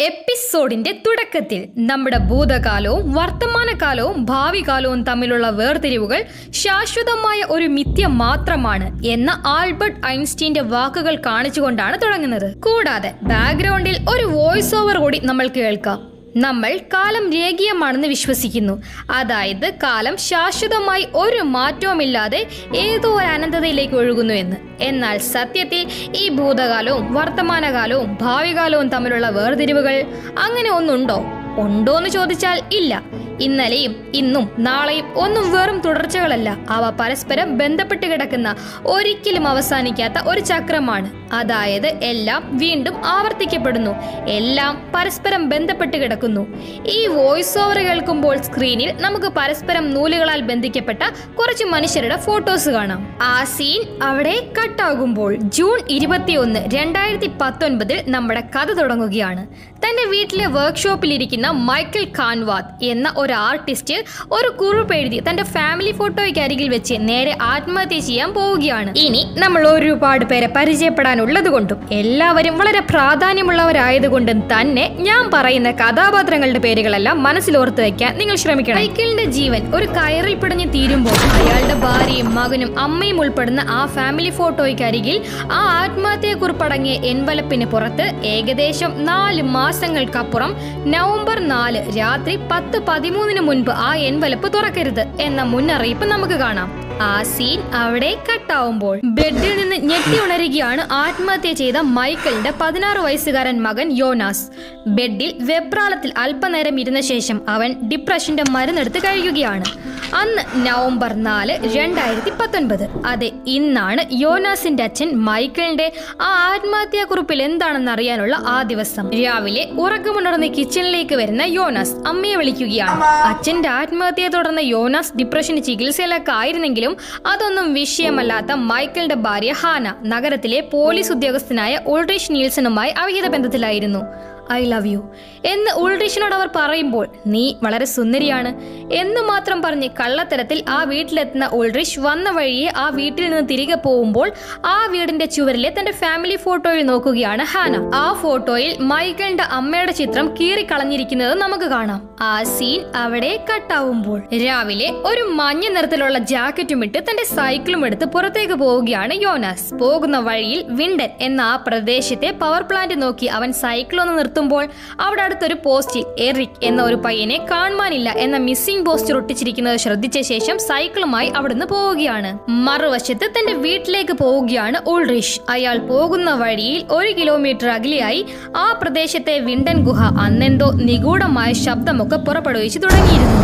എപ്പിസോഡിന്റെ തുടക്കത്തിൽ നമ്മുടെ ഭൂതകാലവും വർത്തമാനകാലവും ഭാവി കാലവും തമ്മിലുള്ള വേർതിരിവുകൾ ശാശ്വതമായ ഒരു മിഥ്യ മാത്രമാണ് എന്ന ആൽബർട്ട് ഐൻസ്റ്റീന്റെ വാക്കുകൾ കാണിച്ചുകൊണ്ടാണ് തുടങ്ങുന്നത് കൂടാതെ ബാക്ക്ഗ്രൗണ്ടിൽ ഒരു വോയിസ് ഓവർ കൂടി നമ്മൾ കേൾക്കാം നമ്മൾ കാലം രേഖീയമാണെന്ന് വിശ്വസിക്കുന്നു അതായത് കാലം ശാശ്വതമായി ഒരു മാറ്റവുമില്ലാതെ ഏതോ ഒരു അനന്തതയിലേക്ക് ഒഴുകുന്നു എന്ന് എന്നാൽ സത്യത്തിൽ ഈ ഭൂതകാലവും വർത്തമാനകാലവും ഭാവികാലവും തമ്മിലുള്ള വേർതിരിവുകൾ അങ്ങനെ ഒന്നുണ്ടോ ഉണ്ടോ എന്ന് ചോദിച്ചാൽ ഇല്ല ഇന്നലെയും ഇന്നും നാളെയും ഒന്നും വെറും തുടർച്ചകളല്ല അവ പരസ്പരം ബന്ധപ്പെട്ട് കിടക്കുന്ന ഒരിക്കലും അവസാനിക്കാത്ത ഒരു ചക്രമാണ് അതായത് എല്ലാം വീണ്ടും ആവർത്തിക്കപ്പെടുന്നു എല്ലാം പരസ്പരം ബന്ധപ്പെട്ട് കിടക്കുന്നു ഈ വോയിസ് ഓവർ കേൾക്കുമ്പോൾ സ്ക്രീനിൽ നമുക്ക് പരസ്പരം നൂലുകളാൽ ബന്ധിക്കപ്പെട്ട കുറച്ച് മനുഷ്യരുടെ ഫോട്ടോസ് കാണാം ആ സീൻ അവിടെ കട്ടാകുമ്പോൾ ജൂൺ ഇരുപത്തിയൊന്ന് രണ്ടായിരത്തി പത്തൊൻപതിൽ നമ്മുടെ കഥ തുടങ്ങുകയാണ് തന്റെ വീട്ടിലെ വർക്ക്ഷോപ്പിലിരിക്കുന്ന മൈക്കിൾ ഖാൻവാദ് എന്ന ഒരു ആർട്ടിസ്റ്റ് ഒരു കുറിപ്പ് എഴുതി തന്റെ ഫാമിലി ഫോട്ടോയ്ക്ക് അരികിൽ വെച്ച് നേരെ ആത്മഹത്യ ചെയ്യാൻ പോവുകയാണ് ഇനി നമ്മൾ ഒരുപാട് പേരെ പരിചയപ്പെടാനുള്ളത് കൊണ്ടും എല്ലാവരും വളരെ പ്രാധാന്യമുള്ളവരായതുകൊണ്ടും തന്നെ ഞാൻ പറയുന്ന കഥാപാത്രങ്ങളുടെ പേരുകളെല്ലാം മനസ്സിലോർത്ത് വെക്കാൻ നിങ്ങൾ ശ്രമിക്കണം മൈക്കിളിന്റെ ജീവൻ ഒരു കയറിൽ പിടഞ്ഞ് തീരുമ്പോൾ അയാളുടെ ഭാര്യയും മകനും അമ്മയും ഉൾപ്പെടുന്ന ആ ഫാമിലി ഫോട്ടോയ്ക്ക് അരികിൽ ആ ആത്മഹത്യയെക്കുറിപ്പടങ്ങിയ എൻവലപ്പിന് പുറത്ത് ഏകദേശം നാല് മാസങ്ങൾക്കപ്പുറം നവംബർ നാല് രാത്രി പത്ത് പതിമൂന്നിന് മുൻപ് ആ എൻവലപ്പ് തുറക്കരുത് എന്ന മുന്നറിയിപ്പ് നമുക്ക് കാണാം ആ സീൻ അവിടെ കട്ടാവുമ്പോൾ ബെഡിൽ നിന്ന് ഞെട്ടി ഉണരുകയാണ് ആത്മഹത്യ ചെയ്ത മൈക്കിളിന്റെ പതിനാറ് വയസ്സുകാരൻ മകൻ യോനാസ് ബെഡിൽ വെപ്രാളത്തിൽ അല്പനേരം ഇരുന്ന ശേഷം അവൻ ഡിപ്രഷന്റെ മരുന്നെടുത്ത് കഴിയുകയാണ് അന്ന് നവംബർ നാല് രണ്ടായിരത്തി പത്തൊൻപത് അതെ ഇന്നാണ് യോനാസിന്റെ അച്ഛൻ മൈക്കിളിന്റെ ആ ആത്മഹത്യാക്കുറിപ്പിൽ എന്താണെന്ന് അറിയാനുള്ള ആ ദിവസം രാവിലെ ഉറക്കമുണർന്ന് കിച്ചണിലേക്ക് വരുന്ന യോനാസ് അമ്മയെ വിളിക്കുകയാണ് അച്ഛന്റെ ആത്മഹത്യയെ തുടർന്ന് യോനാസ് ഡിപ്രഷന് ചികിത്സയിലൊക്കെ ആയിരുന്നെങ്കിലും അതൊന്നും വിഷയമല്ലാത്ത മൈക്കിളിന്റെ ഭാര്യ ഹാന നഗരത്തിലെ പോലീസ് ഉദ്യോഗസ്ഥനായ ഉൾറിഷ് നീൽസണുമായി അവിഹിത ബന്ധത്തിലായിരുന്നു ഐ ലവ് യു എന്ന് ഉൾറിഷിനോട് അവർ പറയുമ്പോൾ നീ വളരെ സുന്ദരിയാണ് എന്ന് മാത്രം പറഞ്ഞ് കള്ളത്തരത്തിൽ ആ വീട്ടിലെത്തുന്ന ഉൾറിഷ് വന്ന വഴിയെ ആ വീട്ടിൽ നിന്ന് തിരികെ പോകുമ്പോൾ ആ വീടിന്റെ ചുവരിലെ തന്റെ ഫാമിലി ഫോട്ടോയിൽ നോക്കുകയാണ് ഹാന ആ ഫോട്ടോയിൽ മൈക്കിളിന്റെ അമ്മയുടെ ചിത്രം കീറിക്കളഞ്ഞിരിക്കുന്നത് നമുക്ക് കാണാം ആ സീൻ അവിടെ കട്ടാവുമ്പോൾ രാവിലെ ഒരു മഞ്ഞ നിറത്തിലുള്ള ജാക്കറ്റും ഇട്ട് തന്റെ സൈക്കിളും എടുത്ത് പുറത്തേക്ക് പോവുകയാണ് യോനാസ് പോകുന്ന വഴിയിൽ വിണ്ടൻ എന്ന ആ പ്രദേശത്തെ പവർ പ്ലാന്റ് നോക്കി അവൻ സൈക്കിൾ ഒന്ന് നിർത്തുമ്പോൾ അവിടെ അടുത്തൊരു പോസ്റ്റിൽ എറിക് എന്ന ഒരു പയ്യനെ കാണുവാനില്ല എന്ന മിസ്സിംഗ് പോസ്റ്റർ ഒട്ടിച്ചിരിക്കുന്നത് ശ്രദ്ധിച്ച ശേഷം സൈക്കിളുമായി അവിടുന്ന് പോവുകയാണ് മറുവശത്ത് തന്റെ വീട്ടിലേക്ക് പോവുകയാണ് ഉൾറിഷ് അയാൾ പോകുന്ന വഴിയിൽ ഒരു കിലോമീറ്റർ അകലെയായി ആ പ്രദേശത്തെ വിണ്ടൻ ഗുഹ അന്നെന്തോ നിഗൂഢമായ ശബ്ദമൊക്കെ പുറപ്പെടുവിച്ചു തുടങ്ങിയിരുന്നു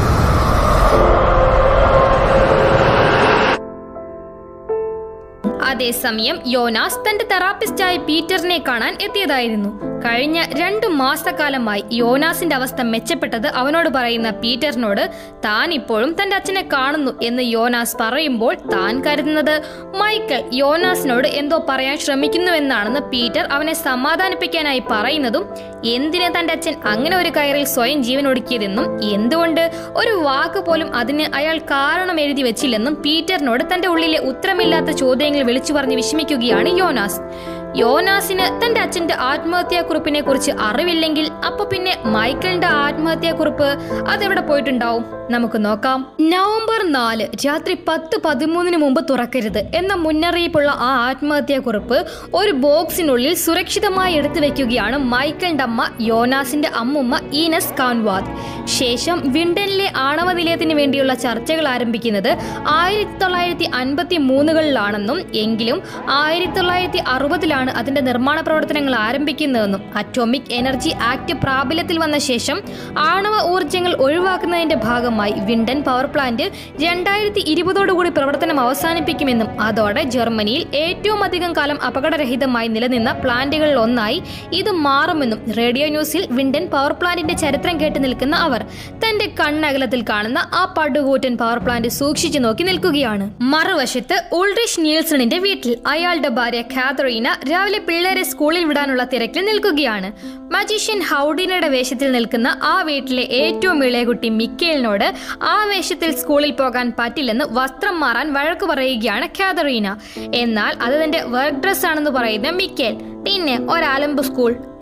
അതേസമയം യോനാസ് തന്റെ തെറാപ്പിസ്റ്റായ പീറ്ററിനെ കാണാൻ എത്തിയതായിരുന്നു കഴിഞ്ഞ രണ്ടു മാസക്കാലമായി യോനാസിന്റെ അവസ്ഥ മെച്ചപ്പെട്ടത് അവനോട് പറയുന്ന പീറ്ററിനോട് താൻ ഇപ്പോഴും തന്റെ അച്ഛനെ കാണുന്നു എന്ന് യോനാസ് പറയുമ്പോൾ താൻ കരുതുന്നത് മൈക്കൽ യോനാസിനോട് എന്തോ പറയാൻ ശ്രമിക്കുന്നുവെന്നാണെന്ന് പീറ്റർ അവനെ സമാധാനിപ്പിക്കാനായി പറയുന്നതും എന്തിന് തന്റെ അച്ഛൻ അങ്ങനെ ഒരു കയറിൽ സ്വയം ജീവൻ ഒടുക്കിയതെന്നും എന്തുകൊണ്ട് ഒരു വാക്ക് പോലും അതിന് അയാൾ കാരണം എഴുതി വെച്ചില്ലെന്നും പീറ്ററിനോട് തന്റെ ഉള്ളിലെ ഉത്തരമില്ലാത്ത ചോദ്യങ്ങൾ വിളിച്ചു പറഞ്ഞ് വിഷമിക്കുകയാണ് യോനാസ് യോനാസിന് തന്റെ അച്ഛന്റെ ആത്മഹത്യാക്കുറിപ്പിനെ കുറിച്ച് അറിവില്ലെങ്കിൽ അപ്പൊ പിന്നെ മൈക്കിളിന്റെ ആത്മഹത്യാക്കുറിപ്പ് അതെവിടെ പോയിട്ടുണ്ടാവും നമുക്ക് നോക്കാം നവംബർ നാല് രാത്രി പത്ത് പതിമൂന്നിന് മുമ്പ് തുറക്കരുത് എന്ന മുന്നറിയിപ്പുള്ള ആ ആത്മഹത്യാക്കുറിപ്പ് ഒരു ബോക്സിനുള്ളിൽ സുരക്ഷിതമായി എടുത്തു വെക്കുകയാണ് മൈക്കിളിന്റെ അമ്മ യോനാസിന്റെ അമ്മുമ്മ ഈനസ് കാൻവാദ് ശേഷം വിണ്ടനിലെ ആണവ നിലയത്തിന് വേണ്ടിയുള്ള ചർച്ചകൾ ആരംഭിക്കുന്നത് ആയിരത്തി തൊള്ളായിരത്തി അൻപത്തി മൂന്നുകളിലാണെന്നും എങ്കിലും ആയിരത്തി തൊള്ളായിരത്തി അറുപതിലാണ് അതിന്റെ നിർമ്മാണ പ്രവർത്തനങ്ങൾ ആരംഭിക്കുന്നതെന്നും അറ്റോമിക് എനർജി ആക്ട് പ്രാബല്യത്തിൽ വന്ന ശേഷം ആണവ ഊർജ്ജങ്ങൾ ഒഴിവാക്കുന്നതിന്റെ ഭാഗമായി വിണ്ടൻ പവർ പ്ലാന്റ് രണ്ടായിരത്തി ഇരുപതോടുകൂടി പ്രവർത്തനം അവസാനിപ്പിക്കുമെന്നും അതോടെ ജർമ്മനിയിൽ ഏറ്റവും അധികം കാലം അപകടരഹിതമായി നിലനിന്ന പ്ലാന്റുകളിൽ ഒന്നായി ഇത് മാറുമെന്നും റേഡിയോ ന്യൂസിൽ വിണ്ടൻ പവർ പ്ലാന്റിന്റെ ചരിത്രം കേട്ട് നിൽക്കുന്ന അവർ തന്റെ കണ്ണകലത്തിൽ കാണുന്ന ആ പടുകൂറ്റൻ പവർ പ്ലാന്റ് സൂക്ഷിച്ചു നോക്കി നിൽക്കുകയാണ് മറുവശത്ത് ഉൾറിഷ് നീൽസണിന്റെ വീട്ടിൽ അയാളുടെ ഭാര്യ കാതറീന രാവിലെ പിള്ളേരെ സ്കൂളിൽ വിടാനുള്ള തിരക്കിൽ നിൽക്കുകയാണ് മജീഷ്യൻ ഹൗഡിനയുടെ വേഷത്തിൽ നിൽക്കുന്ന ആ വീട്ടിലെ ഏറ്റവും ഇളയ കുട്ടി മിക്കേലിനോട് ആ വേഷത്തിൽ സ്കൂളിൽ പോകാൻ പറ്റില്ലെന്ന് വസ്ത്രം മാറാൻ വഴക്ക് പറയുകയാണ് കാതറീന എന്നാൽ അത് തന്റെ വർക്ക് ഡ്രസ് ആണെന്ന് പറയുന്ന മിക്കേൽ പിന്നെ ഒരാലമ്പ് സ്കൂൾ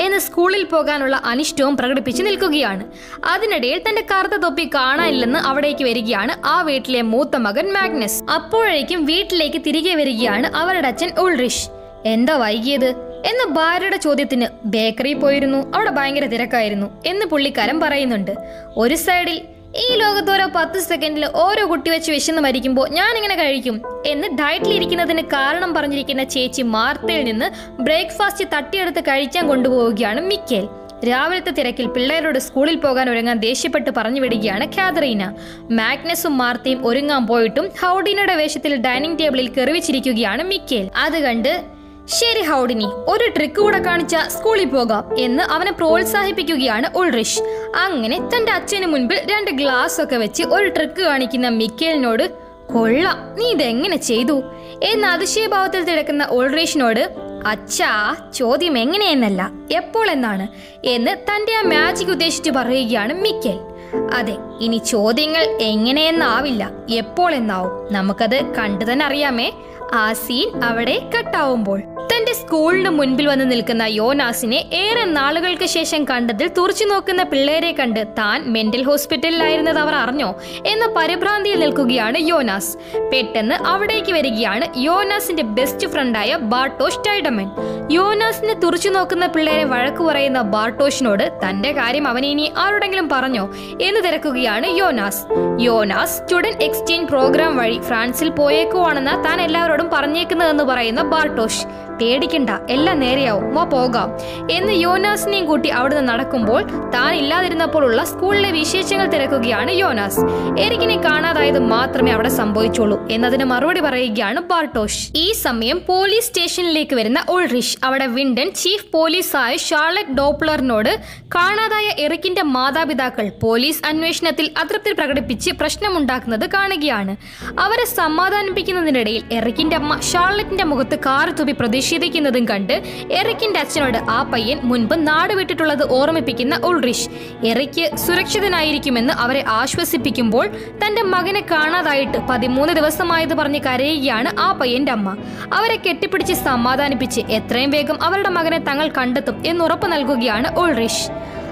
എന്ന് സ്കൂളിൽ പോകാനുള്ള അനിഷ്ടവും പ്രകടിപ്പിച്ച് നിൽക്കുകയാണ് അതിനിടയിൽ തന്റെ കറുത്ത തൊപ്പി കാണാനില്ലെന്ന് അവിടേക്ക് വരികയാണ് ആ വീട്ടിലെ മൂത്ത മകൻ മാഗ്നസ് അപ്പോഴേക്കും വീട്ടിലേക്ക് തിരികെ വരികയാണ് അവരുടെ അച്ഛൻ ഉൾറിഷ് എന്താ വൈകിയത് എന്ന ഭാര്യയുടെ ചോദ്യത്തിന് ബേക്കറി പോയിരുന്നു അവിടെ ഭയങ്കര തിരക്കായിരുന്നു എന്ന് പുള്ളിക്കാരൻ പറയുന്നുണ്ട് ഒരു സൈഡിൽ ഈ ലോകത്ത് ഓരോ പത്ത് സെക്കൻഡിൽ ഓരോ കുട്ടി വെച്ച് വിശന്ന് മരിക്കുമ്പോൾ ഞാൻ ഇങ്ങനെ കഴിക്കും എന്ന് ഡയറ്റിലിരിക്കുന്നതിന് കാരണം പറഞ്ഞിരിക്കുന്ന ചേച്ചി മാർത്തയിൽ നിന്ന് ബ്രേക്ക്ഫാസ്റ്റ് തട്ടിയെടുത്ത് കഴിക്കാൻ കൊണ്ടുപോവുകയാണ് മിക്കേൽ രാവിലത്തെ തിരക്കിൽ പിള്ളേരോട് സ്കൂളിൽ പോകാൻ ഒരുങ്ങാൻ ദേഷ്യപ്പെട്ട് പറഞ്ഞു വിടുകയാണ് കാതറീന മാഗ്നസും മാർത്തയും ഒരുങ്ങാൻ പോയിട്ടും ഹൗഡിനയുടെ വേഷത്തിൽ ഡൈനിങ് ടേബിളിൽ കെറിവിച്ചിരിക്കുകയാണ് മിക്കേൽ അത് കണ്ട് ശരി ഹൗഡിനി ഒരു ട്രിക്ക് കൂടെ കാണിച്ച സ്കൂളിൽ പോകാം എന്ന് അവനെ പ്രോത്സാഹിപ്പിക്കുകയാണ് ഉൾറിഷ് അങ്ങനെ തന്റെ അച്ഛന് മുൻപിൽ രണ്ട് ഗ്ലാസ് ഒക്കെ വെച്ച് ഒരു ട്രിക്ക് കാണിക്കുന്ന മിക്കേലിനോട് കൊള്ളാം നീ ഇതെങ്ങനെ ചെയ്തു എന്ന് അതിശയഭാവത്തിൽ തിടക്കുന്ന ഉൾറിഷിനോട് അച്ഛാ ചോദ്യം എങ്ങനെയെന്നല്ല എപ്പോൾ എന്നാണ് എന്ന് തന്റെ ആ മാജിക് ഉദ്ദേശിച്ച് പറയുകയാണ് മിക്കേൽ അതെ ഇനി ചോദ്യങ്ങൾ എങ്ങനെയെന്നാവില്ല എപ്പോൾ എന്നാവും നമുക്കത് കണ്ടു തന്നെ അറിയാമേ ആ സീൻ അവിടെ കട്ടാവുമ്പോൾ തന്റെ സ്കൂളിന് മുൻപിൽ വന്ന് നിൽക്കുന്ന യോനാസിനെ ഏറെ നാളുകൾക്ക് ശേഷം കണ്ടതിൽ തുറച്ചു നോക്കുന്ന പിള്ളേരെ കണ്ട് താൻ മെന്റൽ ഹോസ്പിറ്റലിലായിരുന്നത് അവർ അറിഞ്ഞോ എന്ന പരിഭ്രാന്തിയിൽ നിൽക്കുകയാണ് യോനാസ് പെട്ടെന്ന് അവിടേക്ക് വരികയാണ് യോനാസിന്റെ ബെസ്റ്റ് ഫ്രണ്ടായ ബാർട്ടോഷ് ടൈഡമൻ യോനാസിനെ തുറച്ചു നോക്കുന്ന പിള്ളേരെ വഴക്കു പറയുന്ന ബാർട്ടോഷിനോട് തന്റെ കാര്യം അവൻ ഇനി ആരോടെങ്കിലും പറഞ്ഞോ എന്ന് തിരക്കുകയാണ് Jonas Jonas student exchange program വഴി ഫ്രാൻസിൽ പോയേക്കുവാണെന്ന് താൻ എല്ലാവരോടും പറഞ്ഞേക്കുന്നതെന്ന് പറയുന്ന ബാർട്ടോഷ് പേടിക്കണ്ട എല്ലാം നേരെയാവും വാ പോകാം എന്ന് യോനാസിനെയും കൂട്ടി അവിടുന്ന് നടക്കുമ്പോൾ താൻ ഇല്ലാതിരുന്നപ്പോഴുള്ള സ്കൂളിലെ വിശേഷങ്ങൾ തിരക്കുകയാണ് യോനാസ് എരിക്കിനെ കാണാതായത് മാത്രമേ അവിടെ സംഭവിച്ചുള്ളൂ എന്നതിന് മറുപടി പറയുകയാണ് ബാർട്ടോഷ് ഈ സമയം പോലീസ് സ്റ്റേഷനിലേക്ക് വരുന്ന ഉൾറിഷ് അവിടെ വിൻഡൻ ചീഫ് പോലീസായ ഷാർലറ്റ് ഡോപ്ലറിനോട് കാണാതായ എറിക്കിന്റെ മാതാപിതാക്കൾ പോലീസ് അന്വേഷണത്തിൽ അതൃപ്തി പ്രകടിപ്പിച്ച് പ്രശ്നമുണ്ടാക്കുന്നത് കാണുകയാണ് അവരെ സമാധാനിപ്പിക്കുന്നതിനിടയിൽ എറിക്കിന്റെ അമ്മ ഷാർലറ്റിന്റെ മുഖത്ത് കാറ് തുപ്പി പ്രതിഷേധിക്കുന്നതും കണ്ട് എറിക്കിന്റെ അച്ഛനോട് ആ പയ്യൻ മുൻപ് നാട് വിട്ടിട്ടുള്ളത് ഓർമ്മിപ്പിക്കുന്ന ഉൾറിഷ് എറിക്ക് സുരക്ഷിതനായിരിക്കുമെന്ന് അവരെ ആശ്വസിപ്പിക്കുമ്പോൾ തന്റെ മകനെ കാണാതായിട്ട് പതിമൂന്ന് ദിവസമായത് പറഞ്ഞ് കരയുകയാണ് ആ പയ്യന്റെ അമ്മ അവരെ കെട്ടിപ്പിടിച്ച് സമാധാനിപ്പിച്ച് എത്രയും വേഗം അവരുടെ മകനെ തങ്ങൾ കണ്ടെത്തും എന്നുറപ്പ് നൽകുകയാണ് ഉൾറിഷ്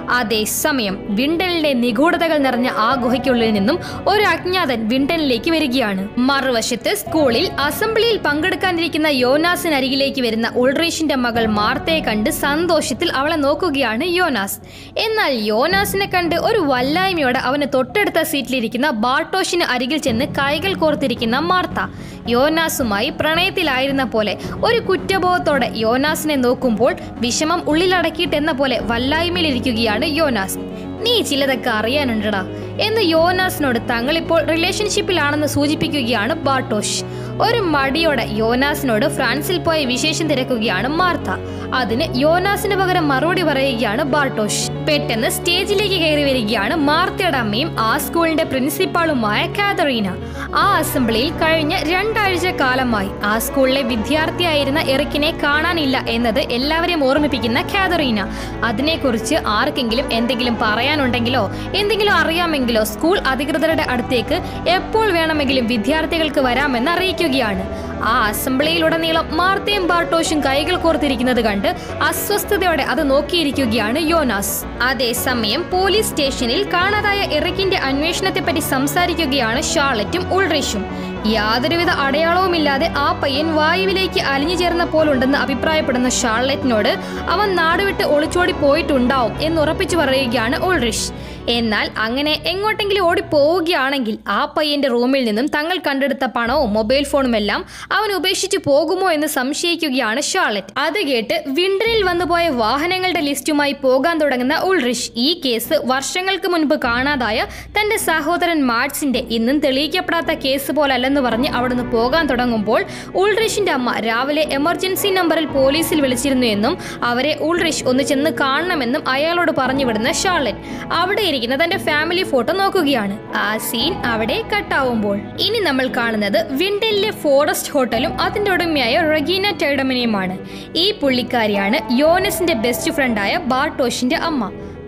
അതേസമയം വിണ്ടലിന്റെ നിഗൂഢതകൾ നിറഞ്ഞ ആ ഗുഹയ്ക്കുള്ളിൽ നിന്നും ഒരു അജ്ഞാതൻ വിണ്ടലിലേക്ക് വരികയാണ് മറുവശത്ത് സ്കൂളിൽ അസംബ്ലിയിൽ പങ്കെടുക്കാനിരിക്കുന്ന യോനാസിനരികിലേക്ക് വരുന്ന ഉൾറീഷിന്റെ മകൾ മാർത്തയെ കണ്ട് സന്തോഷത്തിൽ അവളെ നോക്കുകയാണ് യോനാസ് എന്നാൽ യോനാസിനെ കണ്ട് ഒരു വല്ലായ്മയോടെ അവന് തൊട്ടടുത്ത സീറ്റിലിരിക്കുന്ന ബാർട്ടോഷിന് അരികിൽ ചെന്ന് കൈകൾ കോർത്തിരിക്കുന്ന മാർത്ത യോനാസുമായി പ്രണയത്തിലായിരുന്ന പോലെ ഒരു കുറ്റബോധത്തോടെ യോനാസിനെ നോക്കുമ്പോൾ വിഷമം ഉള്ളിലടക്കിയിട്ടെന്ന പോലെ വല്ലായ്മയിലിരിക്കുകയാണ് യോനാസ് നീ ചിലതൊക്കെ അറിയാനുണ്ടടാ എന്ന് യോനാസിനോട് തങ്ങളിപ്പോൾ റിലേഷൻഷിപ്പിലാണെന്ന് സൂചിപ്പിക്കുകയാണ് ബാർട്ടോഷ് ഒരു മടിയോടെ യോനാസിനോട് ഫ്രാൻസിൽ പോയ വിശേഷം തിരക്കുകയാണ് മാർത്ത അതിന് യോനാസിന് പകരം മറുപടി പറയുകയാണ് ബാർട്ടോഷ് പെട്ടെന്ന് സ്റ്റേജിലേക്ക് കയറി വരികയാണ് മാർത്തയുടെ അമ്മയും ആ സ്കൂളിന്റെ പ്രിൻസിപ്പാളുമായ കാതറീന ആ അസംബ്ലിയിൽ കഴിഞ്ഞ രണ്ടാഴ്ച കാലമായി ആ സ്കൂളിലെ വിദ്യാർത്ഥിയായിരുന്ന എറിക്കിനെ കാണാനില്ല എന്നത് എല്ലാവരെയും ഓർമ്മിപ്പിക്കുന്ന കാതറീന അതിനെക്കുറിച്ച് ആർക്കെങ്കിലും എന്തെങ്കിലും പറയാനുണ്ടെങ്കിലോ എന്തെങ്കിലും അറിയാമെങ്കിലോ സ്കൂൾ അധികൃതരുടെ അടുത്തേക്ക് എപ്പോൾ വേണമെങ്കിലും വിദ്യാർത്ഥികൾക്ക് വരാമെന്ന് അറിയിക്കുകയാണ് ആ അസംബ്ലിയിലുടനീളം മാർത്തയും ബാർട്ടോഷും കൈകൾ കോർത്തിരിക്കുന്നത് കണ്ട് അസ്വസ്ഥതയോടെ അത് നോക്കിയിരിക്കുകയാണ് യോനാസ് അതേസമയം പോലീസ് സ്റ്റേഷനിൽ കാണാതായ എറിക്കിന്റെ അന്വേഷണത്തെപ്പറ്റി സംസാരിക്കുകയാണ് ഷാർലറ്റും ഉൾറിഷും യാതൊരുവിധ അടയാളവുമില്ലാതെ ആ പയ്യൻ വായുവിലേക്ക് അലിഞ്ഞു ചേർന്ന പോലുണ്ടെന്ന് അഭിപ്രായപ്പെടുന്ന ഷാർലറ്റിനോട് അവൻ നാടുവിട്ട് ഒളിച്ചോടി പോയിട്ടുണ്ടാവും എന്ന് ഉറപ്പിച്ചു പറയുകയാണ് ഉൾറിഷ് എന്നാൽ അങ്ങനെ എങ്ങോട്ടെങ്കിലും ഓടി പോവുകയാണെങ്കിൽ ആ പയ്യന്റെ റൂമിൽ നിന്നും തങ്ങൾ കണ്ടെടുത്ത പണവും മൊബൈൽ ഫോണും എല്ലാം അവൻ ഉപേക്ഷിച്ച് പോകുമോ എന്ന് സംശയിക്കുകയാണ് ഷാർലറ്റ് അത് കേട്ട് വിണ്ടനിൽ വന്നുപോയ വാഹനങ്ങളുടെ ലിസ്റ്റുമായി പോകാൻ തുടങ്ങുന്ന ഉൾറിഷ് ഈ കേസ് വർഷങ്ങൾക്ക് മുൻപ് കാണാതായ തന്റെ സഹോദരൻ മാർട്സിന്റെ ഇന്നും തെളിയിക്കപ്പെടാത്ത കേസ് പോലല്ലെന്ന് പറഞ്ഞ് അവിടുന്ന് പോകാൻ തുടങ്ങുമ്പോൾ ഉൾറിഷിന്റെ അമ്മ രാവിലെ എമർജൻസി നമ്പറിൽ പോലീസിൽ വിളിച്ചിരുന്നു എന്നും അവരെ ഉൾറിഷ് ഒന്ന് ചെന്ന് കാണണമെന്നും അയാളോട് പറഞ്ഞു വിടുന്ന ഷാർലറ്റ് അവിടെ ഇരിക്കുന്ന തന്റെ ഫാമിലി ഫോട്ടോ നോക്കുകയാണ് ആ സീൻ അവിടെ കട്ടാവുമ്പോൾ ഇനി നമ്മൾ കാണുന്നത് വിൻഡലിലെ ഫോറസ്റ്റ് ഹോട്ടലും അതിന്റെ ഉടമയായ റഗീന ടൈഡമിനെയുമാണ് ഈ പുള്ളിക്കാരിയാണ് യോനസിന്റെ ബെസ്റ്റ് ഫ്രണ്ടായ ബാർട്ടോഷിന്റെ അമ്മ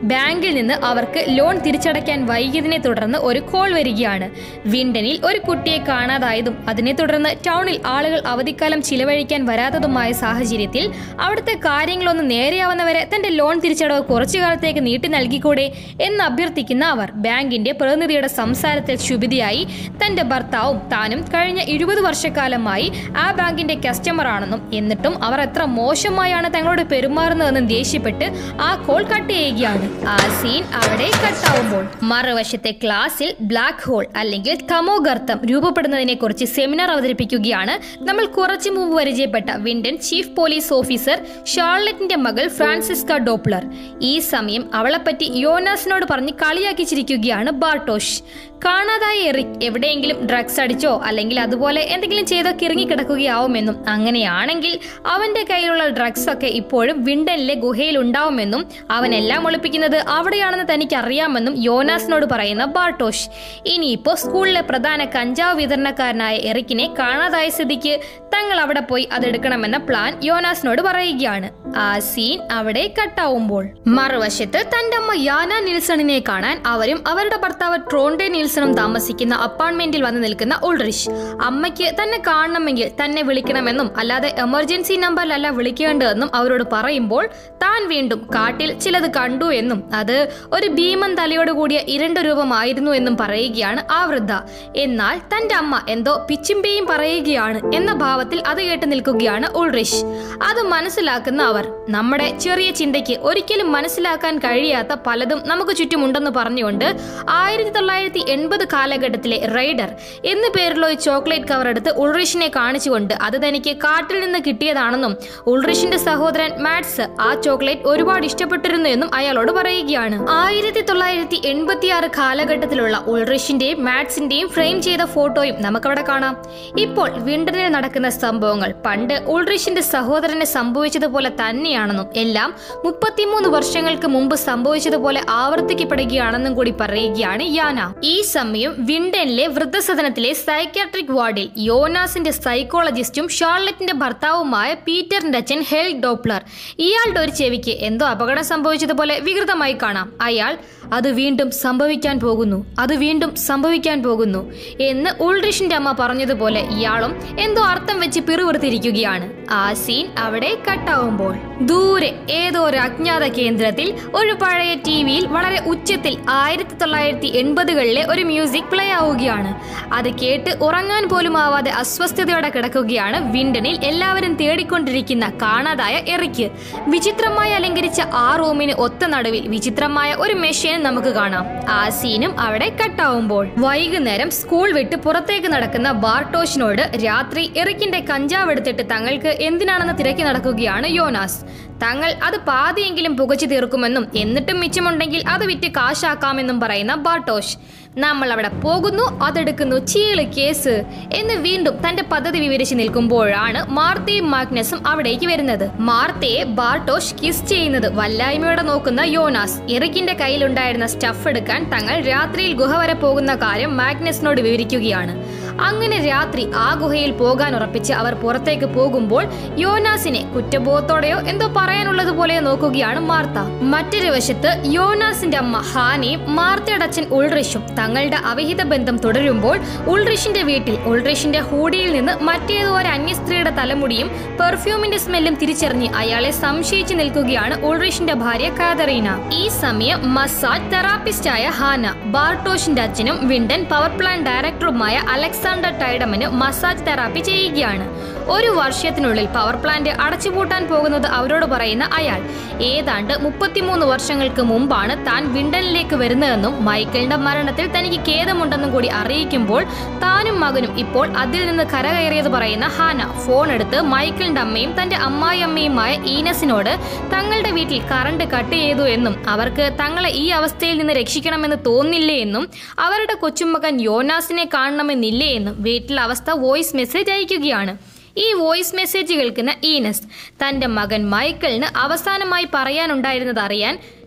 ബാങ്കിൽ നിന്ന് അവർക്ക് ലോൺ തിരിച്ചടയ്ക്കാൻ വൈകിയതിനെ തുടർന്ന് ഒരു കോൾ വരികയാണ് വിണ്ടനിൽ ഒരു കുട്ടിയെ കാണാതായതും അതിനെ തുടർന്ന് ടൗണിൽ ആളുകൾ അവധിക്കാലം ചിലവഴിക്കാൻ വരാത്തതുമായ സാഹചര്യത്തിൽ അവിടുത്തെ കാര്യങ്ങളൊന്ന് നേരെയാവുന്നവരെ തന്റെ ലോൺ തിരിച്ചടവ് കുറച്ചു കാലത്തേക്ക് നീട്ടി നൽകിക്കൂടെ എന്ന് അഭ്യർത്ഥിക്കുന്ന അവർ ബാങ്കിന്റെ പ്രതിനിധിയുടെ സംസാരത്തിൽ ക്ഷുഭിതയായി തന്റെ ഭർത്താവും താനും കഴിഞ്ഞ ഇരുപത് വർഷക്കാലമായി ആ ബാങ്കിന്റെ കസ്റ്റമർ ആണെന്നും എന്നിട്ടും അവർ എത്ര മോശമായാണ് തങ്ങളോട് പെരുമാറുന്നതെന്നും ദേഷ്യപ്പെട്ട് ആ കോൾ കട്ട് ചെയ്യുകയാണ് ആ സീൻ അവിടെ കട്ടാവുമ്പോൾ മറുവശത്തെ ക്ലാസ്സിൽ ബ്ലാക്ക് ഹോൾ അല്ലെങ്കിൽ തമോഗർത്തം രൂപപ്പെടുന്നതിനെ കുറിച്ച് സെമിനാർ അവതരിപ്പിക്കുകയാണ് നമ്മൾ കുറച്ചു മുമ്പ് പരിചയപ്പെട്ട വിൻഡൻ ചീഫ് പോലീസ് ഓഫീസർ ഷാർലറ്റിന്റെ മകൾ ഫ്രാൻസിസ്ക ഡോപ്ലർ ഈ സമയം അവളെപ്പറ്റി യോനാസിനോട് പറഞ്ഞ് കളിയാക്കി ചിരിക്കുകയാണ് ബാർട്ടോഷ് കാണാതായ എറിക് എവിടെയെങ്കിലും ഡ്രഗ്സ് അടിച്ചോ അല്ലെങ്കിൽ അതുപോലെ എന്തെങ്കിലും ചെയ്തോ കിറങ്ങിക്കിടക്കുകയാവുമെന്നും അങ്ങനെയാണെങ്കിൽ അവന്റെ കയ്യിലുള്ള ഡ്രഗ്സ് ഒക്കെ ഇപ്പോഴും വിണ്ടനിലെ ഗുഹയിൽ ഉണ്ടാവുമെന്നും അവനെല്ലാം ഒളിപ്പിക്കുന്നത് അവിടെയാണെന്ന് തനിക്ക് അറിയാമെന്നും യോനാസിനോട് പറയുന്ന ബാർട്ടോഷ് ഇനിയിപ്പോ സ്കൂളിലെ പ്രധാന കഞ്ചാവ് വിതരണക്കാരനായ എറിക്കിനെ കാണാതായ സ്ഥിതിക്ക് തങ്ങൾ അവിടെ പോയി അതെടുക്കണമെന്ന പ്ലാൻ യോനാസിനോട് പറയുകയാണ് ആ സീൻ അവിടെ കട്ടാവുമ്പോൾ മറുവശത്ത് തന്റെ അമ്മ യാന നിൽസണിനെ കാണാൻ അവരും അവരുടെ ഭർത്താവ് ട്രോണ്ടെ നിൽസണും താമസിക്കുന്ന അപ്പാർട്ട്മെന്റിൽ വന്ന് നിൽക്കുന്ന ഉൾറിഷ് അമ്മയ്ക്ക് തന്നെ കാണണമെങ്കിൽ തന്നെ വിളിക്കണമെന്നും അല്ലാതെ എമർജൻസി നമ്പറിലല്ല വിളിക്കേണ്ടതെന്നും അവരോട് പറയുമ്പോൾ താൻ വീണ്ടും കാട്ടിൽ ചിലത് കണ്ടു എന്നും അത് ഒരു ഭീമൻ തലയോട് കൂടിയ ഇരണ്ട രൂപമായിരുന്നു എന്നും പറയുകയാണ് ആ വൃദ്ധ എന്നാൽ തന്റെ അമ്മ എന്തോ പിച്ചിമ്പേയും പറയുകയാണ് എന്ന ഭാവത്തിൽ അത് കേട്ട് നിൽക്കുകയാണ് ഉൾറിഷ് അത് മനസ്സിലാക്കുന്ന അവർ നമ്മുടെ ചെറിയ ചിന്തയ്ക്ക് ഒരിക്കലും മനസ്സിലാക്കാൻ കഴിയാത്ത പലതും നമുക്ക് ചുറ്റുമുണ്ടെന്ന് പറഞ്ഞുകൊണ്ട് ആയിരത്തി തൊള്ളായിരത്തി എൺപത് കാലഘട്ടത്തിലെ റൈഡർ എന്നു പേരുള്ള ഒരു ചോക്ലേറ്റ് കവർ എടുത്ത് ഉൾറിഷിനെ കാണിച്ചുകൊണ്ട് അത് തനിക്ക് കാട്ടിൽ നിന്ന് കിട്ടിയതാണെന്നും ഉൾറിഷിന്റെ സഹോദരൻ മാറ്റ്സ് ആ ചോക്ലേറ്റ് ഒരുപാട് ഇഷ്ടപ്പെട്ടിരുന്നു എന്നും അയാളോട് പറയുകയാണ് ആയിരത്തി തൊള്ളായിരത്തി എൺപത്തി ആറ് കാലഘട്ടത്തിലുള്ള ഉൾറിഷിന്റെയും മാറ്റ്സിന്റെയും ഫ്രെയിം ചെയ്ത ഫോട്ടോയും നമുക്കവിടെ കാണാം ഇപ്പോൾ വിണ്ടനിൽ നടക്കുന്ന സംഭവങ്ങൾ പണ്ട് ഉൾറിഷിന്റെ സഹോദരന് സംഭവിച്ചതുപോലെ തന്നെയാണെന്നും എല്ലാം മുപ്പത്തിമൂന്ന് വർഷങ്ങൾക്ക് മുമ്പ് സംഭവിച്ചതുപോലെ ആവർത്തിക്കപ്പെടുകയാണെന്നും കൂടി പറയുകയാണ് യാന ഈ സമയം വിണ്ടനിലെ വൃദ്ധസദനത്തിലെ സൈക്യാട്രിക് വാർഡിൽ യോനാസിന്റെ സൈക്കോളജിസ്റ്റും ഷാർലറ്റിന്റെ ഭർത്താവുമായ പീറ്ററിന്റെ അച്ഛൻ ഹെൽ ഡോപ്ലർ ഇയാളുടെ ഒരു ചെവിക്ക് എന്തോ അപകടം സംഭവിച്ചതുപോലെ വികൃതമായി കാണാം അയാൾ അത് വീണ്ടും സംഭവിക്കാൻ പോകുന്നു അത് വീണ്ടും സംഭവിക്കാൻ പോകുന്നു എന്ന് ഉൾറിഷിന്റെ അമ്മ പറഞ്ഞതുപോലെ ഇയാളും എന്തോ അർത്ഥം വെച്ച് പിറുവിറുത്തിരിക്കുകയാണ് ആ സീൻ അവിടെ കട്ടാവുമ്പോൾ ദൂരെ ഏതോ ഒരു അജ്ഞാത കേന്ദ്രത്തിൽ ഒരു പഴയ ടി വിയിൽ വളരെ ഉച്ചത്തിൽ ആയിരത്തി തൊള്ളായിരത്തി എൺപതുകളിലെ ഒരു മ്യൂസിക് പ്ലേ ആവുകയാണ് അത് കേട്ട് ഉറങ്ങാൻ പോലും ആവാതെ അസ്വസ്ഥതയോടെ കിടക്കുകയാണ് വിണ്ടനിൽ എല്ലാവരും തേടിക്കൊണ്ടിരിക്കുന്ന കാണാതായ എറിക്ക് വിചിത്രമായി അലങ്കരിച്ച ആ റൂമിന് ഒത്ത നടുവിൽ വിചിത്രമായ ഒരു മെഷീൻ നമുക്ക് കാണാം ആ സീനും അവിടെ കട്ടാവുമ്പോൾ വൈകുന്നേരം സ്കൂൾ വിട്ട് പുറത്തേക്ക് നടക്കുന്ന ബാർട്ടോഷിനോട് രാത്രി എറിക്കിന്റെ കഞ്ചാവ് എടുത്തിട്ട് തങ്ങൾക്ക് എന്തിനാണെന്ന് തിരക്കി നടക്കുകയാണ് യോനാസ് തങ്ങൾ അത് പാതിയെങ്കിലും പുകച്ചു തീർക്കുമെന്നും എന്നിട്ടും മിച്ചമുണ്ടെങ്കിൽ അത് വിറ്റ് കാശാക്കാമെന്നും പറയുന്ന ബാർട്ടോഷ് നമ്മൾ അവിടെ പോകുന്നു അതെടുക്കുന്നു ചീള് കേസ് എന്ന് വീണ്ടും തന്റെ പദ്ധതി വിവരിച്ച് നിൽക്കുമ്പോഴാണ് മാർത്തയും മാഗ്നസും അവിടേക്ക് വരുന്നത് മാർത്തയെ ബാർട്ടോഷ് കിസ് ചെയ്യുന്നത് വല്ലായ്മയോടെ നോക്കുന്ന യോനാസ് എറിക്കിന്റെ കയ്യിലുണ്ടായിരുന്ന സ്റ്റഫ് എടുക്കാൻ തങ്ങൾ രാത്രിയിൽ ഗുഹ വരെ പോകുന്ന കാര്യം മാഗ്നസിനോട് വിവരിക്കുകയാണ് അങ്ങനെ രാത്രി ആ ഗുഹയിൽ പോകാൻ ഉറപ്പിച്ച് അവർ പുറത്തേക്ക് പോകുമ്പോൾ യോനാസിനെ കുറ്റബോധത്തോടെയോ എന്തോ പറയാനുള്ളതുപോലെ നോക്കുകയാണ് മാർത്ത മറ്റൊരു വശത്ത് യോനാസിന്റെ അമ്മ ഹാനിയും മാർത്തയുടെ അച്ഛൻ ഉൾറിഷും തങ്ങളുടെ അവിഹിത ബന്ധം തുടരുമ്പോൾ ഉൾറിഷിന്റെ വീട്ടിൽ ഉൾറിഷിന്റെ ഹൂഡിയിൽ നിന്ന് മറ്റേതോ ഒരു അന്യസ്ത്രീയുടെ തലമുടിയും പെർഫ്യൂമിന്റെ സ്മെല്ലും തിരിച്ചറിഞ്ഞ് അയാളെ സംശയിച്ചു നിൽക്കുകയാണ് ഉൾറിഷിന്റെ ഭാര്യ കാതറീന ഈ സമയം മസാജ് തെറാപ്പിസ്റ്റായ ഹാന ബാർട്ടോഷിന്റെ അച്ഛനും വിണ്ടൻ പവർ പ്ലാന്റ് ഡയറക്ടറുമായ അലക്സാണ്ടർ ടൈഡമന് മസാജ് തെറാപ്പി ചെയ്യുകയാണ് ഒരു വർഷത്തിനുള്ളിൽ പവർ പ്ലാന്റ് അടച്ചുപൂട്ടാൻ പോകുന്നത് അവരോട് പറയുന്ന അയാൾ ഏതാണ്ട് മുപ്പത്തിമൂന്ന് വർഷങ്ങൾക്ക് മുമ്പാണ് താൻ വിണ്ടനിലേക്ക് വരുന്നതെന്നും മൈക്കിളിന്റെ മരണത്തിൽ തനിക്ക് ഖേദമുണ്ടെന്നും കൂടി അറിയിക്കുമ്പോൾ താനും മകനും ഇപ്പോൾ അതിൽ നിന്ന് കരകയറിയത് പറയുന്ന ഹാന ഫോൺ എടുത്ത് മൈക്കിളിന്റെ അമ്മയും തന്റെ അമ്മായി അമ്മയുമായ ഈനസിനോട് തങ്ങളുടെ വീട്ടിൽ കറണ്ട് കട്ട് ചെയ്തു എന്നും അവർക്ക് തങ്ങളെ ഈ അവസ്ഥയിൽ നിന്ന് രക്ഷിക്കണമെന്ന് തോന്നില്ലേ എന്നും അവരുടെ കൊച്ചുമകൻ യോനാസിനെ കാണണമെന്നില്ലേ എന്നും വീട്ടിലെ അവസ്ഥ വോയിസ് മെസ്സേജ് അയക്കുകയാണ് ഈ വോയിസ് മെസ്സേജ് കേൾക്കുന്ന ഈനസ് തന്റെ മകൻ മൈക്കിളിന് അവസാനമായി പറയാനുണ്ടായിരുന്നത് അറിയാൻ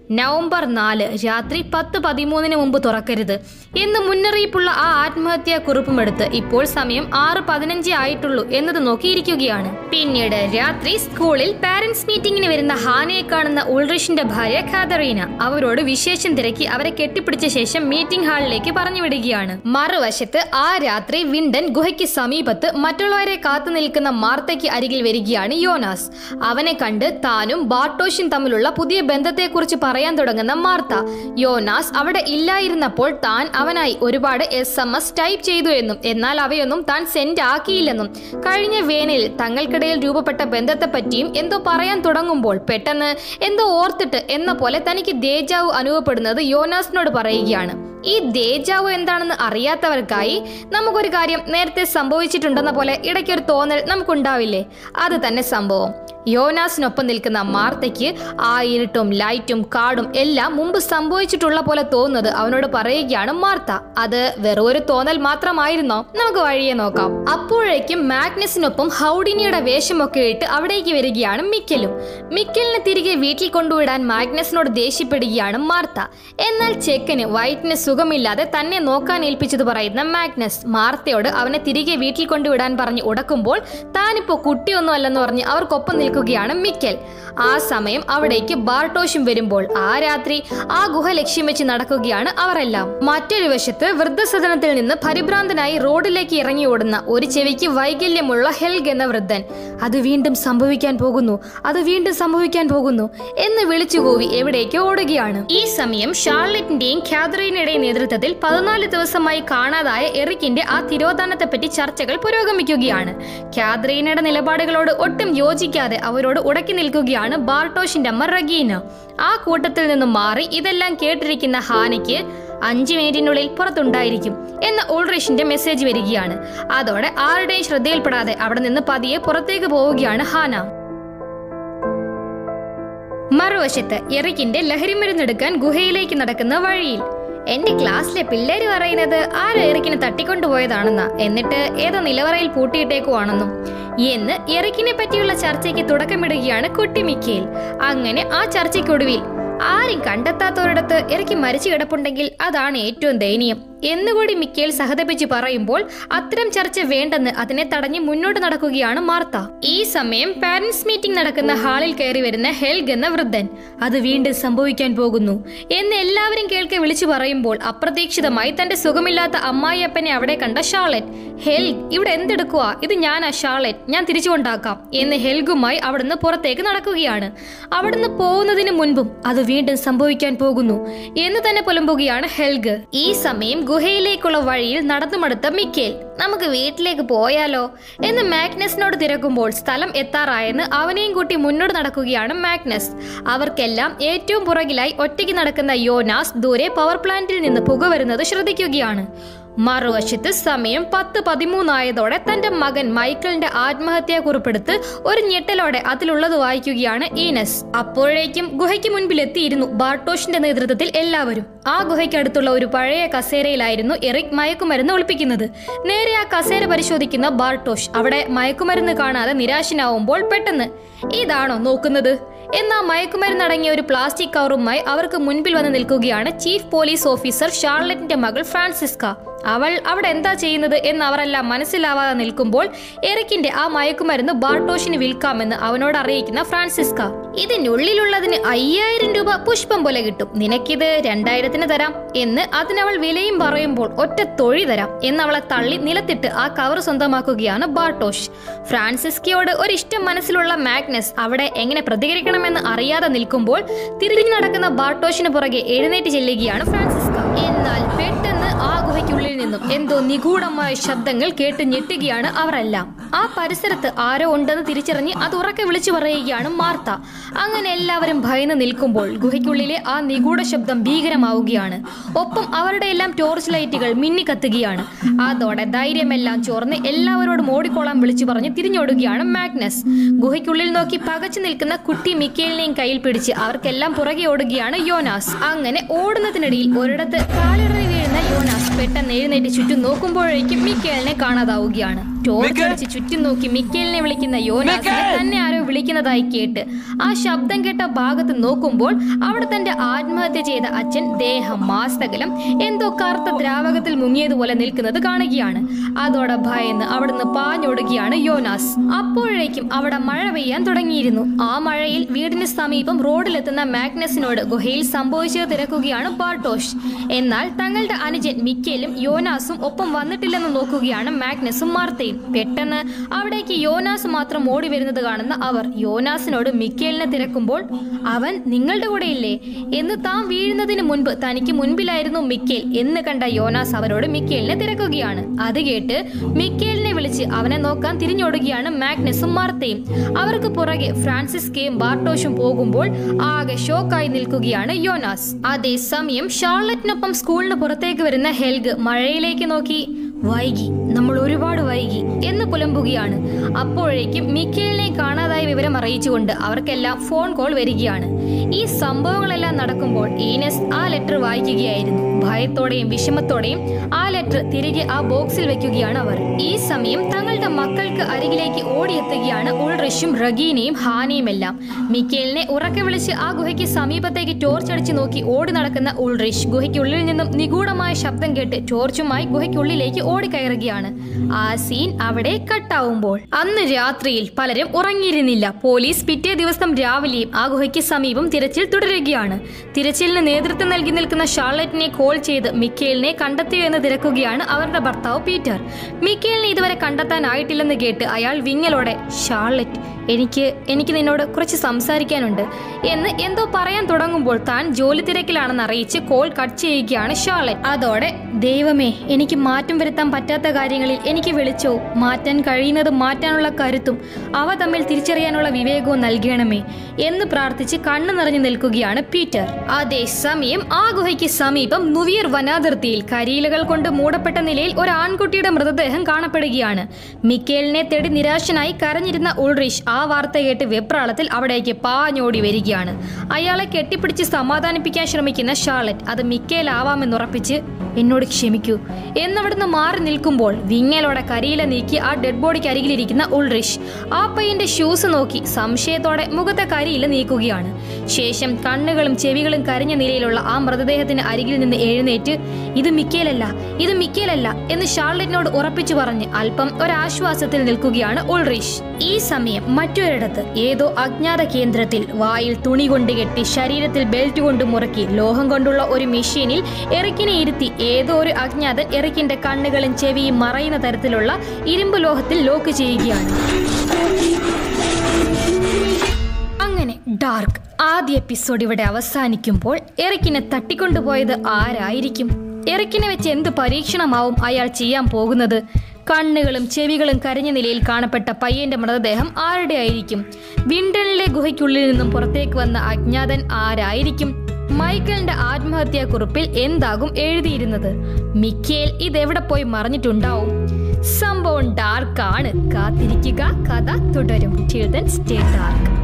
നവംബർ നാല് രാത്രി പത്ത് പതിമൂന്നിന് മുമ്പ് തുറക്കരുത് എന്ന് മുന്നറിയിപ്പുള്ള ആ ആത്മഹത്യാ കുറിപ്പുമെടുത്ത് ഇപ്പോൾ സമയം ആറ് പതിനഞ്ച് ആയിട്ടുള്ളൂ എന്നത് നോക്കിയിരിക്കുകയാണ് പിന്നീട് രാത്രി സ്കൂളിൽ പാരന്റ്സ് മീറ്റിംഗിന് വരുന്ന ഹാനയെ കാണുന്ന ഉൾറിഷിന്റെ ഭാര്യ ഖാദറീന അവരോട് വിശേഷം തിരക്കി അവരെ കെട്ടിപ്പിടിച്ച ശേഷം മീറ്റിംഗ് ഹാളിലേക്ക് പറഞ്ഞു വിടുകയാണ് മറുവശത്ത് ആ രാത്രി വിണ്ടൻ ഗുഹയ്ക്ക് സമീപത്ത് മറ്റുള്ളവരെ കാത്തു നിൽക്കുന്ന മാർത്തയ്ക്ക് അരികിൽ വരികയാണ് യോനാസ് അവനെ കണ്ട് താനും ബാർട്ടോഷും തമ്മിലുള്ള പുതിയ ബന്ധത്തെക്കുറിച്ച് പറയാൻ തുടങ്ങുന്ന മാർത്ത യോനാസ് അവിടെ ഇല്ലായിരുന്നപ്പോൾ താൻ അവനായി ഒരുപാട് എസ് എം എസ് ടൈപ്പ് ചെയ്തു എന്നും എന്നാൽ അവയൊന്നും താൻ സെൻഡ് ആക്കിയില്ലെന്നും കഴിഞ്ഞ വേനലിൽ തങ്ങൾക്കിടയിൽ രൂപപ്പെട്ട ബന്ധത്തെപ്പറ്റിയും എന്തോ പറയാൻ തുടങ്ങുമ്പോൾ പെട്ടെന്ന് എന്തോ ഓർത്തിട്ട് എന്ന പോലെ തനിക്ക് ദേജാവ് അനുഭവപ്പെടുന്നത് യോനാസിനോട് പറയുകയാണ് ഈ ദേജാവ് എന്താണെന്ന് അറിയാത്തവർക്കായി നമുക്കൊരു കാര്യം നേരത്തെ സംഭവിച്ചിട്ടുണ്ടെന്ന പോലെ ഇടയ്ക്കൊരു തോന്നൽ നമുക്കുണ്ടാവില്ലേ അത് തന്നെ സംഭവം യോനാസിനൊപ്പം നിൽക്കുന്ന മാർത്തയ്ക്ക് ആ ഇരുട്ടും ലൈറ്റും കാടും എല്ലാം മുമ്പ് സംഭവിച്ചിട്ടുള്ള പോലെ തോന്നുന്നത് അവനോട് പറയുകയാണ് മാർത്ത അത് വെറും ഒരു തോന്നൽ മാത്രമായിരുന്നോ നമുക്ക് വഴിയെ നോക്കാം അപ്പോഴേക്കും മാഗ്നസിനൊപ്പം ഹൗഡിനിയുടെ വേഷമൊക്കെ ഇട്ട് അവിടേക്ക് വരികയാണ് മിക്കലും മിക്കലിനെ തിരികെ വീട്ടിൽ കൊണ്ടുവിടാൻ മാഗ്നസിനോട് ദേഷ്യപ്പെടുകയാണ് മാർത്ത എന്നാൽ ചെക്കന് വയറ്റിന് സുഖമില്ലാതെ തന്നെ നോക്കാൻ ഏൽപ്പിച്ചത് പറയുന്ന മാഗ്നസ് മാർത്തയോട് അവനെ തിരികെ വീട്ടിൽ കൊണ്ടുവിടാൻ പറഞ്ഞ് ഉടക്കുമ്പോൾ താനിപ്പോ കുട്ടിയൊന്നും അല്ലെന്ന് പറഞ്ഞ് അവർക്കൊപ്പം നിൽക്കുകയാണ് മിക്കൽ ആ സമയം അവിടേക്ക് ബാർട്ടോഷും വരുമ്പോൾ ആ രാത്രി ആ ഗുഹ ലക്ഷ്യം വെച്ച് നടക്കുകയാണ് അവരെല്ലാം മറ്റൊരു വശത്ത് വൃദ്ധസദനത്തിൽ നിന്ന് പരിഭ്രാന്തനായി റോഡിലേക്ക് ഇറങ്ങി ഓടുന്ന ഒരു ചെവിക്ക് വൈകല്യമുള്ള ഹെൽഗ് എന്ന വൃദ്ധൻ അത് വീണ്ടും സംഭവിക്കാൻ പോകുന്നു അത് വീണ്ടും സംഭവിക്കാൻ പോകുന്നു എന്ന് വിളിച്ചു കൂവി എവിടേക്കോ ഓടുകയാണ് ഈ സമയം ഷാർലറ്റിന്റെയും ഖാദറീനയുടെയും നേതൃത്വത്തിൽ പതിനാല് ദിവസമായി കാണാതായ എറിക്കിന്റെ ആ തിരോധാനത്തെപ്പറ്റി ചർച്ചകൾ പുരോഗമിക്കുകയാണ് ഖാദറീനയുടെ നിലപാടുകളോട് ഒട്ടും യോജിക്കാതെ അവരോട് ഉടക്കി നിൽക്കുകയാണ് ബാർട്ടോഷിന്റെ അമ്മ റഗീന ആ കൂട്ടത്തിൽ നിന്നും മാറി ഇതെല്ലാം കേട്ടിരിക്കുന്ന ഹാനയ്ക്ക് അഞ്ചു മിനിറ്റിനുള്ളിൽ പുറത്തുണ്ടായിരിക്കും എന്ന ഉൾറിഷിന്റെ മെസ്സേജ് വരികയാണ് അതോടെ ആരുടെയും ശ്രദ്ധയിൽപ്പെടാതെ അവിടെ നിന്ന് പതിയെ പുറത്തേക്ക് പോവുകയാണ് ഹാന മറുവശത്ത് എറിക്കിന്റെ ലഹരിമരുന്നെടുക്കാൻ ഗുഹയിലേക്ക് നടക്കുന്ന വഴിയിൽ എന്റെ ക്ലാസ്സിലെ പിള്ളേര് പറയുന്നത് ആരോ എറിക്കിനെ തട്ടിക്കൊണ്ടുപോയതാണെന്നാ എന്നിട്ട് ഏതോ നിലവറയിൽ പൂട്ടിയിട്ടേക്കുവാണെന്നും എന്ന് എറിക്കിനെ പറ്റിയുള്ള ചർച്ചയ്ക്ക് തുടക്കമിടുകയാണ് കുട്ടി മിക്കേൽ അങ്ങനെ ആ ചർച്ചയ്ക്കൊടുവിൽ ആരും കണ്ടെത്താത്തവരിടത്ത് ഇറക്കി മരിച്ചു കിടപ്പുണ്ടെങ്കിൽ അതാണ് ഏറ്റവും ദയനീയം എന്നുകൂടി മിക്കേൽ സഹതപിച്ച് പറയുമ്പോൾ അത്തരം ചർച്ച വേണ്ടെന്ന് അതിനെ തടഞ്ഞ് മുന്നോട്ട് നടക്കുകയാണ് മാർത്ത ഈ സമയം പാരന്റ്സ് മീറ്റിംഗ് നടക്കുന്ന ഹാളിൽ കയറി വരുന്ന ഹെൽഗ് എന്ന വൃദ്ധൻ അത് വീണ്ടും സംഭവിക്കാൻ പോകുന്നു എന്ന് എല്ലാവരും കേൾക്കെ വിളിച്ചു പറയുമ്പോൾ അപ്രതീക്ഷിതമായി തന്റെ സുഖമില്ലാത്ത അമ്മായിയപ്പനെ അവിടെ കണ്ട ഷാർലറ്റ് ഹെൽഗ് ഇവിടെ എന്തെടുക്കുക ഇത് ഞാനാ ഷാർലറ്റ് ഞാൻ തിരിച്ചു കൊണ്ടാക്കാം എന്ന് ഹെൽഗുമായി അവിടുന്ന് പുറത്തേക്ക് നടക്കുകയാണ് അവിടുന്ന് പോകുന്നതിന് മുൻപും അത് വീണ്ടും സംഭവിക്കാൻ പോകുന്നു എന്ന് തന്നെ പുലമ്പുകയാണ് ഹെൽഗ് ഈ സമയം ഗുഹയിലേക്കുള്ള വഴിയിൽ നടന്നുമടുത്ത മിക്കേൽ നമുക്ക് വീട്ടിലേക്ക് പോയാലോ എന്ന് മാഗ്നസിനോട് തിരക്കുമ്പോൾ സ്ഥലം എത്താറായെന്ന് അവനെയും കൂട്ടി മുന്നോട്ട് നടക്കുകയാണ് മാഗ്നസ് അവർക്കെല്ലാം ഏറ്റവും പുറകിലായി ഒറ്റയ്ക്ക് നടക്കുന്ന യോനാസ് ദൂരെ പവർ പ്ലാന്റിൽ നിന്ന് പുക വരുന്നത് ശ്രദ്ധിക്കുകയാണ് മറുവശത്ത് സമയം പത്ത് പതിമൂന്നായതോടെ തന്റെ മകൻ മൈക്കിളിന്റെ ആത്മഹത്യാ കുറിപ്പെടുത്ത് ഒരു ഞെട്ടലോടെ അതിലുള്ളത് വായിക്കുകയാണ് ഈനസ് അപ്പോഴേക്കും ഗുഹയ്ക്ക് മുൻപിൽ എത്തിയിരുന്നു ബാർട്ടോഷിന്റെ നേതൃത്വത്തിൽ എല്ലാവരും ആ ഗുഹയ്ക്കടുത്തുള്ള ഒരു പഴയ കസേരയിലായിരുന്നു എറിക് മയക്കുമരുന്ന് ഒളിപ്പിക്കുന്നത് നേരെ ആ കസേര പരിശോധിക്കുന്ന ബാർട്ടോഷ് അവിടെ മയക്കുമരുന്ന് കാണാതെ നിരാശനാവുമ്പോൾ പെട്ടെന്ന് ഇതാണോ നോക്കുന്നത് എന്നാ മയക്കുമരുന്നടങ്ങിയ ഒരു പ്ലാസ്റ്റിക് കവറുമായി അവർക്ക് മുൻപിൽ വന്ന് നിൽക്കുകയാണ് ചീഫ് പോലീസ് ഓഫീസർ ഷാർലറ്റിന്റെ മകൾ ഫ്രാൻസിസ്ക അവൾ അവിടെ എന്താ ചെയ്യുന്നത് എന്ന് അവരെല്ലാം മനസ്സിലാവാതെ നിൽക്കുമ്പോൾ എറിക്കിന്റെ ആ മയക്കുമരുന്ന് ബാർട്ടോഷിന് വിൽക്കാമെന്ന് അവനോട് അറിയിക്കുന്ന ഫ്രാൻസിസ്ക ഇതിനുള്ളിലുള്ളതിന് അയ്യായിരം രൂപ പുഷ്പം പോലെ കിട്ടും നിനക്കിത് രണ്ടായിരത്തിന് തരാം എന്ന് അതിനവൾ വിലയും പറയുമ്പോൾ ഒറ്റ തൊഴി തരാം എന്ന് അവളെ തള്ളി നിലത്തിട്ട് ആ കവർ സ്വന്തമാക്കുകയാണ് ബാർട്ടോഷ് ഫ്രാൻസിസ്കയോട് ഒരു ഇഷ്ടം മനസ്സിലുള്ള മാഗ്നസ് അവിടെ എങ്ങനെ പ്രതികരിക്കണമെന്ന് അറിയാതെ നിൽക്കുമ്പോൾ തിരിഞ്ഞു നടക്കുന്ന ബാർട്ടോഷിന് പുറകെ എഴുന്നേറ്റ് ചെല്ലുകയാണ് ഫ്രാൻസിസ്ക എന്നാൽ പെട്ടെന്ന് ആ ഗുഹയ്ക്കുള്ളിൽ നിന്നും എന്തോ നിഗൂഢമായ ശബ്ദങ്ങൾ കേട്ട് ഞെട്ടുകയാണ് അവരെല്ലാം ആ പരിസരത്ത് ആരോ ഉണ്ടെന്ന് തിരിച്ചറിഞ്ഞ് അത് ഉറക്കെ വിളിച്ചു പറയുകയാണ് മാർത്ത അങ്ങനെ എല്ലാവരും ഭയന്ന് നിൽക്കുമ്പോൾ ഗുഹയ്ക്കുള്ളിലെ ആ നിഗൂഢ ശബ്ദം ഭീകരമാവുകയാണ് ഒപ്പം അവരുടെ എല്ലാം ടോർച്ച് ലൈറ്റുകൾ മിന്നിക്കത്തുകയാണ് അതോടെ ധൈര്യമെല്ലാം ചോർന്ന് എല്ലാവരോടും ഓടിക്കോളാൻ വിളിച്ചു പറഞ്ഞ് തിരിഞ്ഞോടുകയാണ് മാഗ്നസ് ഗുഹയ്ക്കുള്ളിൽ നോക്കി പകച്ചു നിൽക്കുന്ന കുട്ടി മിക്കേലിനെയും കയ്യിൽ പിടിച്ച് അവർക്കെല്ലാം പുറകെ ഓടുകയാണ് യോനാസ് അങ്ങനെ ഓടുന്നതിനിടയിൽ ഒരിടത്ത് കാലിടറി വീഴുന്ന യോനാസ് പെട്ടെന്ന് എഴുന്നേറ്റ് ചുറ്റും നോക്കുമ്പോഴേക്കും മിക്കേലിനെ കാണാതാവുകയാണ് ടോർച്ച് അടിച്ച് ചുറ്റും നോക്കി മിക്കേലിനെ വിളിക്കുന്ന യോനാസിനെ തന്നെ ആരോ വിളിക്കുന്നതായി കേട്ട് ആ ശബ്ദം കേട്ട ഭാഗത്ത് നോക്കുമ്പോൾ അവിടെ തന്റെ ആത്മഹത്യ ചെയ്ത അച്ഛൻ ദേഹം മാസ്തകലം എന്തോ കറുത്ത ദ്രാവകത്തിൽ മുങ്ങിയതുപോലെ നിൽക്കുന്നത് കാണുകയാണ് അതോടെ ഭയന്ന് അവിടുന്ന് പാഞ്ഞൊടുകയാണ് യോനാസ് അപ്പോഴേക്കും അവിടെ മഴ പെയ്യാൻ തുടങ്ങിയിരുന്നു ആ മഴയിൽ വീടിന് സമീപം റോഡിലെത്തുന്ന മാഗ്നസിനോട് ഗുഹയിൽ സംഭവിച്ചത് തിരക്കുകയാണ് ബാർട്ടോഷ് എന്നാൽ തങ്ങളുടെ അനുജൻ മിക്കേലും യോനാസും ഒപ്പം വന്നിട്ടില്ലെന്ന് നോക്കുകയാണ് മാഗ്നസും മാർത്തയും പെട്ടെന്ന് അവിടേക്ക് യോനാസ് മാത്രം ഓടി വരുന്നത് കാണുന്ന അവർ യോനാസിനോട് മിക്കേലിനെ തിരക്കുമ്പോൾ അവൻ നിങ്ങളുടെ കൂടെയില്ലേ എന്ന് താൻ വീഴുന്നതിന് മുൻപ് തനിക്ക് മുൻപിലായിരുന്നു മിക്കേൽ എന്ന് കണ്ട യോനാസ് അവരോട് മിക്കേലിനെ തിരക്കുകയാണ് അത് കേട്ട് മിക്കേലിനെ വിളിച്ച് അവനെ നോക്കാൻ തിരിഞ്ഞോടുകയാണ് മാഗ്നസും മാർത്തയും അവർക്ക് പുറകെ ഫ്രാൻസിസ്കയും ബാർട്ടോഷും പോകുമ്പോൾ ആകെ ഷോക്കായി നിൽക്കുകയാണ് യോനാസ് അതേസമയം ഷാർലറ്റിനൊപ്പം സ്കൂളിന് പുറത്തേക്ക് വരുന്ന ഹെൽഗ് മഴയിലേക്ക് നോക്കി വൈകി നമ്മൾ ഒരുപാട് വൈകി എന്ന് പുലമ്പുകയാണ് അപ്പോഴേക്കും മിക്കേലിനെ കാണാതായ വിവരം അറിയിച്ചുകൊണ്ട് അവർക്കെല്ലാം ഫോൺ കോൾ വരികയാണ് ഈ സംഭവങ്ങളെല്ലാം നടക്കുമ്പോൾ ഈനസ് ആ ലെറ്റർ വായിക്കുകയായിരുന്നു ഭയത്തോടെയും വിഷമത്തോടെയും ആ ലെറ്റർ തിരികെ ആ ബോക്സിൽ വെക്കുകയാണ് അവർ ഈ സമയം തങ്ങളുടെ മക്കൾക്ക് അരികിലേക്ക് ഓടിയെത്തുകയാണ് ഉൾറിഷും റഗീനയും ഹാനിയും എല്ലാം മിക്കേലിനെ ഉറക്കെ വിളിച്ച് ആ ഗുഹയ്ക്ക് സമീപത്തേക്ക് ടോർച്ച് അടിച്ചു നോക്കി ഓടി നടക്കുന്ന ഉൾറിഷ് ഗുഹയ്ക്കുള്ളിൽ നിന്നും നിഗൂഢമായ ശബ്ദം കേട്ട് ടോർച്ചുമായി ഗുഹയ്ക്കുള്ളിലേക്ക് ഓടിക്കയറുകയാണ് ആ സീൻ അവിടെ കട്ടാവുമ്പോൾ അന്ന് രാത്രിയിൽ പലരും ഉറങ്ങിയിരുന്നില്ല പോലീസ് പിറ്റേ ദിവസം രാവിലെയും ആ ഗുഹയ്ക്ക് സമീപം തിരച്ചിൽ തുടരുകയാണ് തിരച്ചിലിന് നേതൃത്വം നൽകി നിൽക്കുന്ന ഷാർലറ്റിനെ കോൾ ചെയ്ത് മിക്കേലിനെ കണ്ടെത്തിയോ എന്ന് തിരക്കുകയാണ് അവരുടെ ഭർത്താവ് പീറ്റർ മിക്കേലിനെ ഇതുവരെ കണ്ടെത്താനായിട്ടില്ലെന്ന് കേട്ട് അയാൾ വിങ്ങലോടെ ഷാർലറ്റ് എനിക്ക് എനിക്ക് നിന്നോട് കുറച്ച് സംസാരിക്കാനുണ്ട് എന്ന് എന്തോ പറയാൻ തുടങ്ങുമ്പോൾ താൻ ജോലി തിരക്കിലാണെന്ന് അറിയിച്ച് കോൾ കട്ട് ചെയ്യുകയാണ് ഷാർലറ്റ് അതോടെ ദൈവമേ എനിക്ക് മാറ്റം വരുത്താൻ പറ്റാത്ത കാര്യങ്ങളിൽ എനിക്ക് വിളിച്ചോ മാറ്റാൻ കഴിയുന്നത് മാറ്റാനുള്ള കരുത്തും അവ തമ്മിൽ തിരിച്ചറിയാനുള്ള വിവേകവും നൽകണമേ എന്ന് പ്രാർത്ഥിച്ച് കണ്ണു നിറഞ്ഞു നിൽക്കുകയാണ് പീറ്റർ അതേസമയം ആ ഗുഹയ്ക്ക് സമീപം നുവിയർ വനാതിർത്തിയിൽ കരിയിലകൾ കൊണ്ട് മൂടപ്പെട്ട നിലയിൽ ഒരു ആൺകുട്ടിയുടെ മൃതദേഹം കാണപ്പെടുകയാണ് മിക്കേലിനെ തേടി നിരാശനായി കരഞ്ഞിരുന്ന ഉൾറിഷ് ആ വാർത്ത കേട്ട് വെപ്രാളത്തിൽ അവിടേക്ക് പാഞ്ഞോടി വരികയാണ് അയാളെ കെട്ടിപ്പിടിച്ച് സമാധാനിപ്പിക്കാൻ ശ്രമിക്കുന്ന ഷാർലറ്റ് അത് മിക്കേലാവാമെന്നുറപ്പിച്ച് എന്നോട് ക്ഷമിക്കൂ എന്നവിടുന്ന് മാറി നിൽക്കുമ്പോൾ വിങ്ങലോടെ കരിയില നീക്കി ആ ഡെഡ് ബോഡിക്ക് അരികിലിരിക്കുന്ന ഉൾറിഷ് ആ പയ്യന്റെ ഷൂസ് നോക്കി സംശയത്തോടെ മുഖത്തെ കരിയില നീക്കുകയാണ് ശേഷം കണ്ണുകളും ചെവികളും കരിഞ്ഞ നിലയിലുള്ള ആ മൃതദേഹത്തിന് അരികിൽ നിന്ന് എഴുന്നേറ്റ് ഇത് മിക്കേലല്ല ഇത് മിക്കേലല്ല എന്ന് ഷാർലറ്റിനോട് ഉറപ്പിച്ചു പറഞ്ഞ് അല്പം ഒരാശ്വാസത്തിൽ നിൽക്കുകയാണ് ഉൾറിഷ് ഈ സമയം മറ്റൊരിടത്ത് ഏതോ അജ്ഞാത കേന്ദ്രത്തിൽ വായിൽ തുണി കൊണ്ട് കെട്ടി ശരീരത്തിൽ ബെൽറ്റ് കൊണ്ട് മുറുക്കി ലോഹം കൊണ്ടുള്ള ഒരു മെഷീനിൽ എറിക്കിനെ ഇരുത്തി ഏതോ ഒരു അജ്ഞാതൻ എറിക്കിന്റെ കണ്ണുകളും ചെവിയും മറയുന്ന തരത്തിലുള്ള ഇരുമ്പ് ലോഹത്തിൽ ലോക്ക് ചെയ്യുകയാണ് അങ്ങനെ ഡാർക്ക് ആദ്യ എപ്പിസോഡ് ഇവിടെ അവസാനിക്കുമ്പോൾ എറിക്കിനെ തട്ടിക്കൊണ്ടുപോയത് ആരായിരിക്കും എറിക്കിനെ വെച്ച് എന്ത് പരീക്ഷണമാവും അയാൾ ചെയ്യാൻ പോകുന്നത് കണ്ണുകളും ചെവികളും കരഞ്ഞ നിലയിൽ കാണപ്പെട്ട പയ്യന്റെ മൃതദേഹം ആരുടെ ആയിരിക്കും വിണ്ടനിലെ ഗുഹയ്ക്കുള്ളിൽ നിന്നും പുറത്തേക്ക് വന്ന അജ്ഞാതൻ ആരായിരിക്കും മൈക്കിളിന്റെ ആത്മഹത്യാക്കുറിപ്പിൽ എന്താകും എഴുതിയിരുന്നത് മിക്കേൽ ഇതെവിടെ പോയി മറിഞ്ഞിട്ടുണ്ടാവും സംഭവം ഡാർക്കാണ് കാത്തിരിക്കുക കഥ തുടരും സ്റ്റേ ഡാർക്ക്